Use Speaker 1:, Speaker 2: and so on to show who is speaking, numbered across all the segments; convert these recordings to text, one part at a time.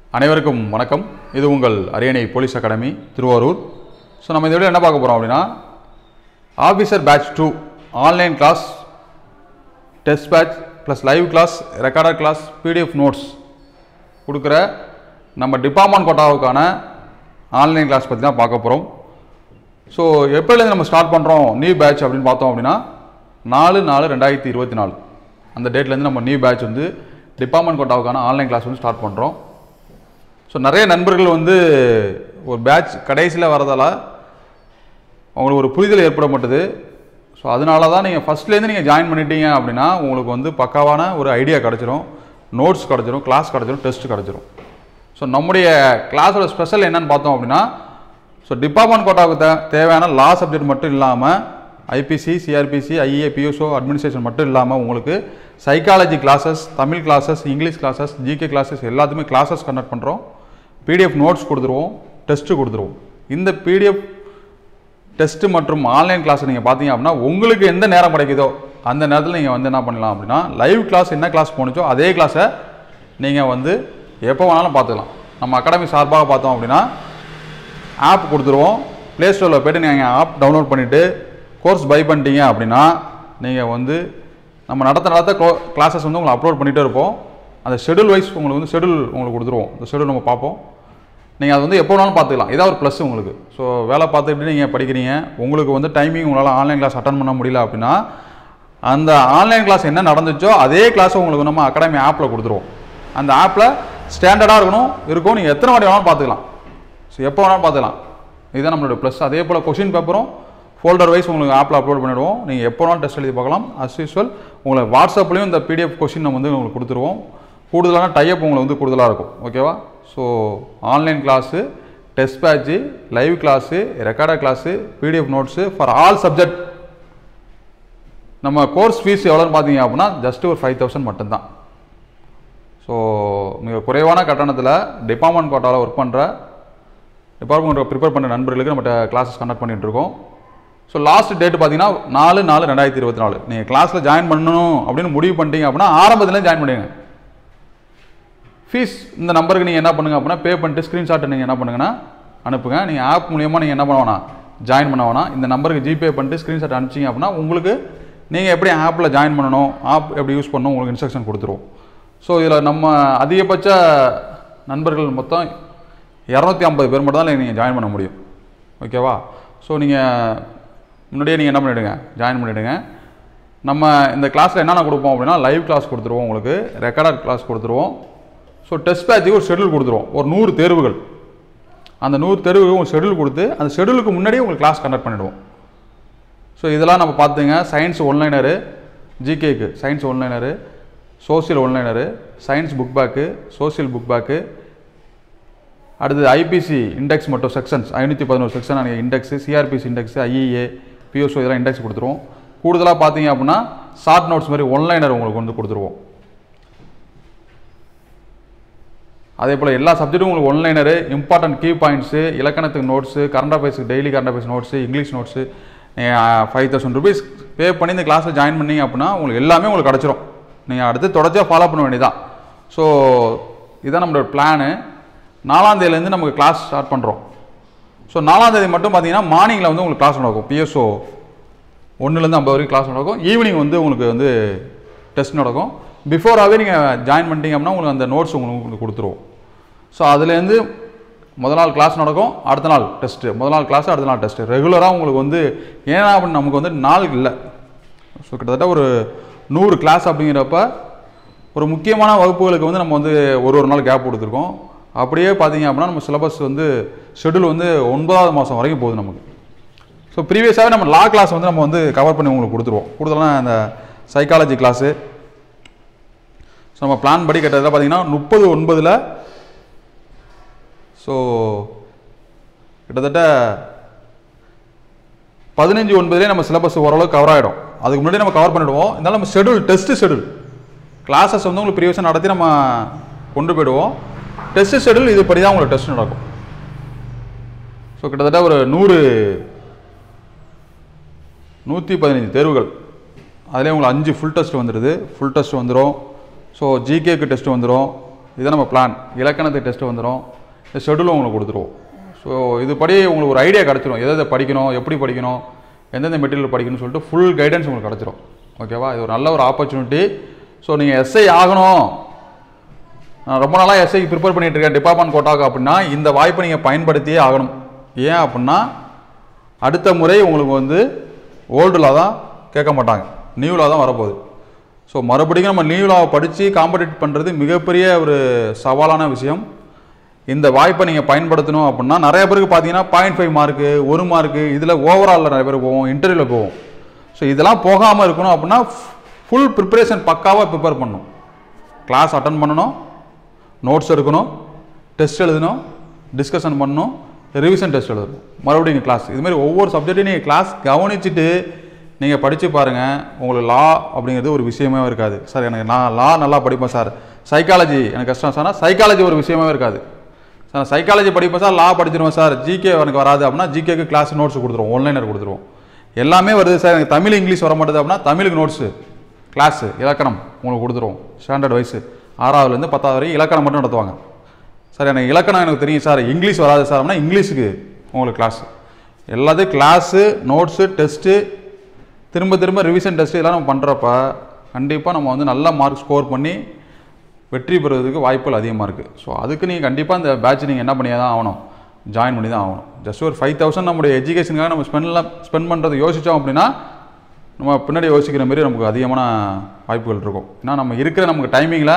Speaker 1: அனைவருக்கும் வணக்கம் இது உங்கள் அரியணை போலீஸ் அகாடமி திருவாரூர் ஸோ நம்ம இந்த வீடியோ என்ன பார்க்க போகிறோம் அப்படின்னா officer batch two online class test batch plus live class recorder class PDF notes கொடுக்குற நம்ம டிபார்ட்மெண்ட் கோட்டாவுக்கான ஆன்லைன் கிளாஸ் பற்றி தான் பார்க்க போகிறோம் ஸோ எப்போலேருந்து நம்ம ஸ்டார்ட் பண்ணுறோம் நியூ பேட்ச் அப்படின்னு பார்த்தோம் அப்படின்னா நாலு நாலு ரெண்டாயிரத்தி இருபத்தி நாலு அந்த டேட்லேருந்து நம்ம நியூ பேட்ச் வந்து டிபார்ட்மெண்ட் கோட்டாவுக்கான ஆன்லைன் கிளாஸ் வந்து ஸ்டார்ட் பண்ணுறோம் ஸோ நிறைய நண்பர்கள் வந்து ஒரு பேட்ச் கடைசியில் வரதால அவங்களுக்கு ஒரு புரிதல் ஏற்பட மாட்டுது ஸோ அதனால தான் நீங்கள் ஃபஸ்ட்லேருந்து நீங்கள் ஜாயின் பண்ணிட்டீங்க அப்படின்னா உங்களுக்கு வந்து பக்காவான ஒரு ஐடியா கிடச்சிரும் நோட்ஸ் கிடச்சிரும் கிளாஸ் கிடச்சிரும் டெஸ்ட் கிடச்சிரும் ஸோ நம்முடைய கிளாஸோட ஸ்பெஷல் என்னன்னு பார்த்தோம் அப்படின்னா ஸோ டிபார்ட்மெண்ட் கோட்டாவுக்கு தே தேவையான லா சப்ஜெக்ட் மட்டும் இல்லாமல் ஐபிசி சிஆர்பிசி ஐஏ பியூசோ அட்மினிஸ்ட்ரேஷன் மட்டும் இல்லாமல் உங்களுக்கு psychology classes Tamil classes English classes GK classes எல்லாத்துமே கிளாஸஸ் கண்டக்ட் பண்ணுறோம் பிடிஎஃப் நோட்ஸ் கொடுத்துருவோம் டெஸ்ட்டு கொடுத்துருவோம் இந்த பிடிஎஃப் டெஸ்ட்டு மற்றும் ஆன்லைன் கிளாஸ் நீங்கள் பார்த்தீங்க அப்படின்னா உங்களுக்கு எந்த நேரம் கிடைக்குதோ அந்த நேரத்தில் நீங்கள் வந்து என்ன பண்ணலாம் அப்படின்னா லைவ் கிளாஸ் என்ன கிளாஸ் போணுச்சோ அதே கிளாஸை நீங்கள் வந்து எப்போ வேணாலும் பார்த்துக்கலாம் நம்ம அகாடமி சார்பாக பார்த்தோம் அப்படின்னா ஆப் கொடுத்துருவோம் ப்ளே ஸ்டோரில் போய்ட்டு நீங்கள் ஆப் டவுன்லோட் பண்ணிவிட்டு கோர்ஸ் பை பண்ணிட்டீங்க அப்படின்னா நீங்கள் வந்து நம்ம நடத்த நடத்த கிளாஸஸ் வந்து உங்களுக்கு அப்லோட் பண்ணிகிட்டே இருப்போம் அந்த ஷெடியூல் வைஸ் உங்களுக்கு வந்து ஷெடியூல் உங்களுக்கு கொடுத்துருவோம் அந்த ஷெடியூல் நம்ம பார்ப்போம் நீங்கள் அது வந்து எப்போ வேணாலும் பார்த்துக்கலாம் இதான் ஒரு ப்ளஸ் உங்களுக்கு ஸோ வேலை பார்த்துக்கிட்டு நீங்கள் படிக்கிறீங்க உங்களுக்கு வந்து டைமிங் உங்களால் ஆன்லைன் கிளாஸ் அட்டன் பண்ண முடியல அப்படின்னா அந்த ஆன்லைன் கிளாஸ் என்ன நடந்துச்சோ அதே கிளாஸை உங்களுக்கு நம்ம அகாடமி ஆப்பில் கொடுத்துருவோம் அந்த ஆப்பில் ஸ்டாண்டர்டாக இருக்கணும் இருக்கும் நீங்கள் எத்தனை வாட்டி வேணாலும் பார்த்துக்கலாம் ஸோ எப்போ வேணாலும் பார்த்துக்கலாம் இதுதான் நம்மளோட ப்ளஸ் அதே போல் கொஷின் பேப்பரும் ஃபோல்டர் வைஸ் உங்களுக்கு ஆப்பில் அப்லோட் பண்ணிடுவோம் நீங்கள் எப்போ வேணாலும் டெஸ்ட் எழுதி பார்க்கலாம் அஸ் யூஸ்வல் உங்களுக்கு வாட்ஸ்அப்லேயும் இந்த பிடிஎஃப் கொஷின் நம்ம வந்து உங்களுக்கு கொடுத்துருவோம் கூடுதலான டைப் உங்களுக்கு வந்து கூடுதலாக இருக்கும் ஓகேவா so online class test batch live class recorder class PDF notes for all subject நம்ம கோர்ஸ் ஃபீஸ் எவ்வளோன்னு பார்த்தீங்க அப்படின்னா ஜஸ்ட் ஒரு ஃபைவ் தௌசண்ட் மட்டும்தான் ஸோ மிக குறைவான கட்டணத்தில் டிபார்ட்மெண்ட் கோட்டாவில் ஒர்க் பண்ணுற டிபார்ட்மெண்ட் ப்ரிப்பேர் பண்ணுற நண்பர்களுக்கு நம்ம கிளாஸஸ் கண்டக்ட் பண்ணிட்டு இருக்கோம் ஸோ லாஸ்ட் டேட் பார்த்தீங்கன்னா நாலு நாலு ரெண்டாயிரத்தி இருபத்தி நாலு நீங்கள் கிளாஸில் ஜாயின் பண்ணணும் அப்படின்னு முடிவு பண்ணிட்டீங்க அப்படின்னா ஆரம்பத்துலேயே ஜாயின் பண்ணுங்க ஃபீஸ் இந்த நம்பருக்கு நீங்கள் என்ன பண்ணுங்க அப்படின்னா பே பண்ணிட்டு ஸ்க்ரீன்ஷாட்டை நீங்கள் என்ன பண்ணுங்கன்னா அனுப்புங்க நீங்கள் ஆப் மூலியமாக நீங்கள் என்ன பண்ண வேணாம் ஜாயின் பண்ண வேணாம் இந்த நம்பருக்கு ஜிபே பண்ணிட்டு ஸ்க்ரீன்ஷாட் அனுப்பிச்சிங்க அப்படின்னா உங்களுக்கு நீங்கள் எப்படி ஆப்பில் ஜாயின் பண்ணணும் ஆப் எப்படி யூஸ் பண்ணணும் உங்களுக்கு இன்ஸ்ட்ரக்ஷன் கொடுத்துருவோம் ஸோ இதில் நம்ம அதிகபட்ச நண்பர்கள் மொத்தம் இரநூத்தி ஐம்பது பேர் மட்டும் தான் நீங்கள் ஜாயின் பண்ண முடியும் ஓகேவா ஸோ நீங்கள் முன்னாடியே நீங்கள் என்ன பண்ணிவிடுங்க ஜாயின் பண்ணிவிடுங்க நம்ம இந்த கிளாஸில் என்னென்ன கொடுப்போம் அப்படின்னா லைவ் கிளாஸ் கொடுத்துருவோம் உங்களுக்கு ரெக்கார்டர் கிளாஸ் கொடுத்துருவோம் ஸோ டெஸ்ட் பேட்சுக்கு ஒரு ஷெடியூல் கொடுத்துருவோம் ஒரு நூறு தேர்வுகள் அந்த நூறு தேர்வுக்கு ஒரு ஷெடியூல் கொடுத்து அந்த ஷெடியூலுக்கு முன்னாடியே உங்களுக்கு கிளாஸ் கண்டக்ட் பண்ணிவிடுவோம் ஸோ இதெல்லாம் நம்ம பார்த்துங்க சயின்ஸ் ஒன்லைனரு ஜிகேக்கு science one liner social one liner science book pack social book pack அடுத்தது ஐபிசி இண்டெக்ஸ் மட்டும் செக்ஷன்ஸ் ஐநூற்றி பதினோரு செக்ஷன் அங்கே index CrPC index IEA PSO இதெல்லாம் இண்டெக்ஸ் கொடுத்துருவோம் கூடுதலாக பார்த்தீங்க அப்படின்னா ஷார்ட் நோட்ஸ் மாதிரி ஒன்லைனர் உங்களுக்கு வந்து கொடுத்துருவோம் அதே போல் எல்லா சப்ஜெக்ட்டும் உங்களுக்கு ஒன்லைனரு இம்பார்ட்டன்ட் கீ பாயிண்ட்ஸு இலக்கணத்துக்கு நோட்ஸு கரண்ட் அஃபேர்ஸுக்கு daily current affairs notes English notes five thousand rupees pay பண்ணி இந்த கிளாஸில் ஜாயின் பண்ணீங்க அப்படின்னா உங்களுக்கு எல்லாமே உங்களுக்கு கிடச்சிரும் நீங்கள் அடுத்து தொடர்ச்சியாக ஃபாலோ பண்ண வேண்டியதான் ஸோ இதுதான் நம்மளோட பிளானு நாலாந்தேதியிலேருந்து நமக்கு கிளாஸ் ஸ்டார்ட் பண்ணுறோம் ஸோ நாலாந்தேதி மட்டும் பார்த்தீங்கன்னா மார்னிங்கில் வந்து உங்களுக்கு கிளாஸ் நடக்கும் பிஎஸ்ஓ ஒன்றுலேருந்து ஐம்பது வரைக்கும் கிளாஸ் நடக்கும் ஈவினிங் வந்து உங்களுக்கு வந்து டெஸ்ட் நடக்கும் பிஃபோராகவே நீங்கள் ஜாயின் பண்ணிட்டீங்க அப்படின்னா உங்களுக்கு அந்த நோட்ஸ் உங்களுக்கு கொடுத்துருவோம் ஸோ அதுலேருந்து முதல் நாள் கிளாஸ் நடக்கும் அடுத்த நாள் டெஸ்ட்டு முதல் நாள் கிளாஸ் அடுத்த நாள் டெஸ்ட்டு ரெகுலராக உங்களுக்கு வந்து ஏன்னா அப்படின்னு நமக்கு வந்து நாள் இல்லை ஸோ கிட்டத்தட்ட ஒரு நூறு கிளாஸ் அப்படிங்கிறப்ப ஒரு முக்கியமான வகுப்புகளுக்கு வந்து நம்ம வந்து ஒரு ஒரு நாள் கேப் கொடுத்துருக்கோம் அப்படியே பார்த்தீங்க அப்படின்னா நம்ம சிலபஸ் வந்து ஷெடியூல் வந்து ஒன்பதாவது மாதம் வரைக்கும் போகுது நமக்கு ஸோ ப்ரீவியஸாகவே நம்ம லா கிளாஸ் வந்து நம்ம வந்து கவர் பண்ணி உங்களுக்கு கொடுத்துருவோம் கூடுதலாக அந்த சைக்காலஜி கிளாஸு ஸோ நம்ம பிளான் படி கட்டதில் பார்த்தீங்கன்னா முப்பது ஒன்பதில் ஸோ கிட்டத்தட்ட பதினஞ்சு ஒன்பதுலேயே நம்ம சிலபஸ் ஓரளவுக்கு கவர் ஆகிடும் அதுக்கு முன்னாடி நம்ம கவர் பண்ணிவிடுவோம் இருந்தாலும் நம்ம ஷெடியூல் டெஸ்ட்டு ஷெடியூல் கிளாஸஸ் வந்து உங்களுக்கு ப்ரீவியஸாக நடத்தி நம்ம கொண்டு போயிடுவோம் டெஸ்ட் ஷெடியூல் இதுபடி தான் உங்களுக்கு டெஸ்ட் நடக்கும் ஸோ கிட்டத்தட்ட ஒரு நூறு நூற்றி பதினஞ்சு தேர்வுகள் அதிலே உங்களுக்கு அஞ்சு ஃபுல் டெஸ்ட் வந்துடுது ஃபுல் டெஸ்ட் வந்துடும் ஸோ ஜிகேக்கு டெஸ்ட் வந்துடும் இதை நம்ம பிளான் இலக்கணத்துக்கு டெஸ்ட் வந்துடும் இந்த ஷெடியூலும் உங்களுக்கு கொடுத்துருவோம் ஸோ இதுபடி உங்களுக்கு ஒரு ஐடியா கிடச்சிரும் எதை எதை படிக்கணும் எப்படி படிக்கணும் எந்தெந்த மெட்டீரியல் படிக்கணும்னு சொல்லிட்டு ஃபுல் கைடன்ஸ் உங்களுக்கு கிடச்சிரும் ஓகேவா இது ஒரு நல்ல ஒரு ஆப்பர்ச்சுனிட்டி ஸோ நீங்கள் எஸ்ஐ ஆகணும் நான் ரொம்ப நாளாக எஸ்ஐக்கு ப்ரிப்பேர் பண்ணிட்டு இருக்கேன் டிபார்ட்மெண்ட் கோட்டாக்கு அப்படின்னா இந்த வாய்ப்பை நீங்கள் பயன்படுத்தியே ஆகணும் ஏன் அப்படின்னா அடுத்த முறை உங்களுக்கு வந்து ஓல்டில் தான் கேட்க மாட்டாங்க நியூவில் தான் வரப்போகுது ஸோ மறுபடியும் நம்ம நியூலாவை படித்து காம்படிட் பண்ணுறது மிகப்பெரிய ஒரு சவாலான விஷயம் இந்த வாய்ப்பை நீங்கள் பயன்படுத்தணும் அப்படின்னா நிறைய பேருக்கு பார்த்தீங்கன்னா பாயிண்ட் ஃபைவ் மார்க்கு ஒரு மார்க்கு இதில் ஓவராலில் நிறைய பேர் போவோம் இன்டர்வியூவில் போவோம் ஸோ இதெல்லாம் போகாமல் இருக்கணும் அப்படின்னா ஃபுல் ப்ரிப்பரேஷன் பக்காவாக ப்ரிப்பேர் பண்ணணும் கிளாஸ் அட்டன் பண்ணணும் நோட்ஸ் எடுக்கணும் டெஸ்ட் எழுதணும் டிஸ்கஷன் பண்ணணும் ரிவிஷன் டெஸ்ட் எழுதணும் மறுபடியும் கிளாஸ் இதுமாரி ஒவ்வொரு சப்ஜெக்ட்டையும் நீங்கள் கிளாஸ் கவனிச்சுட்டு நீங்கள் படித்து பாருங்கள் உங்களுக்கு லா அப்படிங்கிறது ஒரு விஷயமே இருக்காது சார் எனக்கு நான் லா நல்லா படிப்பேன் சார் சைக்காலஜி எனக்கு கஷ்டம் சார் சைக்காலஜி ஒரு விஷயமே இருக்காது சார் சைக்காலஜி படிப்பேன் சார் லா படிச்சிருவேன் சார் ஜிகே எனக்கு வராது அப்படின்னா ஜிகேக்கு கிளாஸ் நோட்ஸ் கொடுத்துருவோம் ஆன்லைனர் கொடுத்துருவோம் எல்லாமே வருது சார் எனக்கு தமிழ் இங்கிலீஷ் வர மாட்டேது அப்படின்னா தமிழுக்கு நோட்ஸு கிளாஸு இலக்கணம் உங்களுக்கு கொடுத்துருவோம் ஸ்டாண்டர்ட் வைஸு ஆறாவதுலேருந்து பத்தாவது வரைக்கும் இலக்கணம் மட்டும் நடத்துவாங்க சார் எனக்கு இலக்கணம் எனக்கு தெரியும் சார் இங்கிலீஷ் வராது சார் அப்படின்னா இங்கிலீஷுக்கு உங்களுக்கு கிளாஸ் எல்லாத்தையும் கிளாஸு நோட்ஸு டெஸ்ட்டு திரும்ப திரும்ப ரிவிஷன் டெஸ்ட் இதெல்லாம் நம்ம பண்ணுறப்ப கண்டிப்பாக நம்ம வந்து நல்ல மார்க் ஸ்கோர் பண்ணி வெற்றி பெறுவதற்கு வாய்ப்புகள் அதிகமாக இருக்குது ஸோ அதுக்கு நீங்கள் கண்டிப்பாக இந்த பேட்ச் நீங்கள் என்ன பண்ணியே தான் ஆகணும் ஜாயின் பண்ணி தான் ஆகணும் ஜஸ்ட் ஒரு ஃபைவ் தௌசண்ட் நம்முடைய எஜுகேஷனுக்காக நம்ம ஸ்பெண்ட்லாம் ஸ்பெண்ட் பண்ணுறது யோசித்தோம் அப்படின்னா நம்ம பின்னாடி யோசிக்கிற மாதிரி நமக்கு அதிகமான வாய்ப்புகள் இருக்கும் ஏன்னா நம்ம இருக்கிற நமக்கு டைமிங்கில்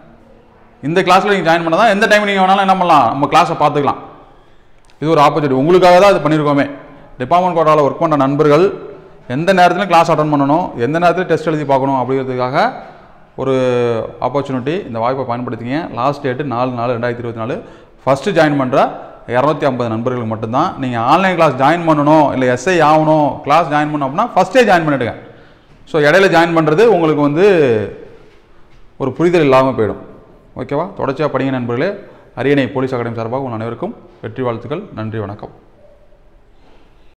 Speaker 1: இந்த கிளாஸில் நீங்கள் ஜாயின் பண்ணால் தான் எந்த டைம் நீங்கள் வேணாலும் என்ன பண்ணலாம் நம்ம கிளாஸை பார்த்துக்கலாம் இது ஒரு ஆப்பர்ச்சுனிட்டி உங்களுக்காக தான் இது பண்ணியிருக்கோமே டிபார்ட்மெண்ட் கோட்டாவில் ஒர்க் பண்ணுற நண்பர்கள் எந்த நேரத்திலும் கிளாஸ் அட்டன் பண்ணணும் எந்த நேரத்தில் டெஸ்ட் எழுதி பார்க்கணும் அப்படிங்கிறதுக்காக ஒரு ஆப்பர்ச்சுனிட்டி இந்த வாய்ப்பை பயன்படுத்திங்க லாஸ்ட் டேட்டு நாலு நாலு ரெண்டாயிரத்தி இருபத்தி நாலு ஃபஸ்ட்டு ஜாயின் பண்ணுற இரநூத்தி ஐம்பது நண்பர்களுக்கு மட்டும்தான் நீங்கள் ஆன்லைன் கிளாஸ் ஜாயின் பண்ணணும் இல்லை எஸ்ஐ ஆகணும் கிளாஸ் ஜாயின் பண்ணணும் அப்படின்னா ஃபஸ்ட்டே ஜாயின் பண்ணிவிடுங்க ஸோ இடையில ஜாயின் பண்ணுறது உங்களுக்கு வந்து ஒரு புரிதல் இல்லாமல் போயிடும் ஓகேவா தொடர்ச்சியாக படிங்க நண்பர்களே அரியணை போலீஸ் அகாடமி சார்பாக உங்கள் அனைவருக்கும் வெற்றி வாழ்த்துக்கள் நன்றி வணக்கம்